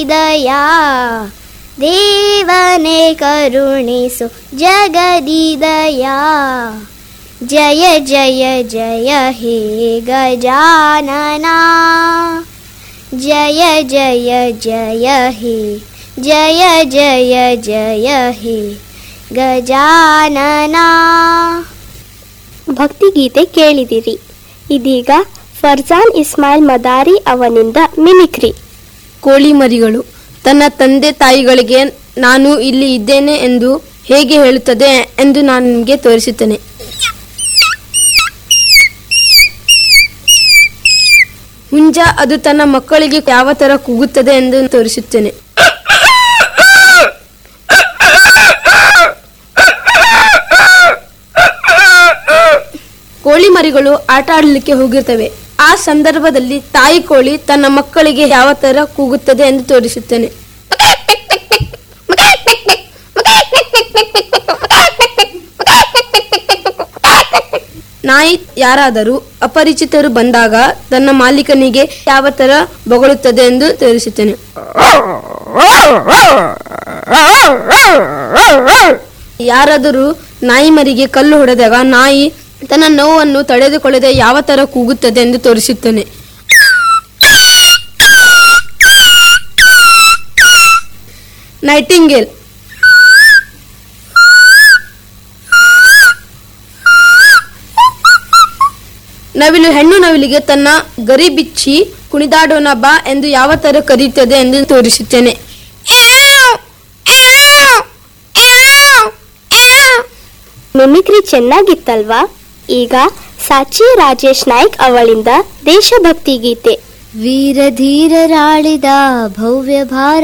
ದಯಾ ದೇವನೇ ಕರುಣಿಸು ಜಗದಿ ದಯಾ ಜಯ ಜಯ ಜಯ ಹೇ ಗಜಾನನ ಜಯ ಜಯ ಜಯ ಹೇ ಜಯ ಜಯ ಜಯ ಹೇ ಗಜಾನನ ಭಕ್ತಿಗೀತೆ ಕೇಳಿದಿರಿ ಇದೀಗ ಫರ್ಜಾನ್ ಇಸ್ಮಾಯಿಲ್ ಮದಾರಿ ಅವನಿಂದ ಮಿಮಿಕ್ರಿ ಕೋಳಿ ಮರಿಗಳು ತನ್ನ ತಂದೆ ತಾಯಿಗಳಿಗೆ ನಾನು ಇಲ್ಲಿ ಇದ್ದೇನೆ ಎಂದು ಹೇಗೆ ಹೇಳುತ್ತದೆ ಎಂದು ನಾನು ನಿಮಗೆ ತೋರಿಸುತ್ತೇನೆ ಹುಂಜ ಅದು ತನ್ನ ಮಕ್ಕಳಿಗೆ ಯಾವ ತರ ಕೂಗುತ್ತದೆ ಎಂದು ತೋರಿಸುತ್ತೇನೆ ಕೋಳಿ ಮರಿಗಳು ಆಟ ಆಡಲಿಕ್ಕೆ ಹೋಗಿರ್ತವೆ ಆ ಸಂದರ್ಭದಲ್ಲಿ ತಾಯಿ ಕೋಳಿ ತನ್ನ ಮಕ್ಕಳಿಗೆ ಯಾವ ತರ ಕೂಗುತ್ತದೆ ಎಂದು ತೋರಿಸುತ್ತೇನೆ ನಾಯಿ ಯಾರಾದರೂ ಅಪರಿಚಿತರು ಬಂದಾಗ ತನ್ನ ಮಾಲೀಕನಿಗೆ ಯಾವ ತರ ಬೊಗಳುತ್ತದೆ ಎಂದು ತೋರಿಸುತ್ತೇನೆ ಯಾರಾದರೂ ನಾಯಿ ಮರಿಗೆ ಕಲ್ಲು ಹೊಡೆದಾಗ ನಾಯಿ ತನ್ನ ನೋವನ್ನು ತಡೆದುಕೊಳ್ಳದೆ ಯಾವ ತರ ಕೂಗುತ್ತದೆ ಎಂದು ತೋರಿಸುತ್ತೇನೆ ನೈಟಿಂಗೇಲ್ ನವಿಲು ಹೆಣ್ಣು ನವಿಲಿಗೆ ತನ್ನ ಗರಿ ಬಿಚ್ಚಿ ಕುಣಿದಾಡೋಣ ಬಾ ಎಂದು ಯಾವ ತರ ಕರೆಯುತ್ತದೆ ಎಂದು ತೋರಿಸುತ್ತೇನೆ ಮಿಮಿಕ್ರಿ ಚೆನ್ನಾಗಿತ್ತಲ್ವಾ ಈಗ ಸಾಚಿ ರಾಜೇಶ್ ನಾಯ್ಕ್ ಅವಳಿಂದ ದೇಶಭಕ್ತಿ ಗೀತೆ ವೀರ ಧೀರರಾಳಿದ ಭವ್ಯ ಭಾರತ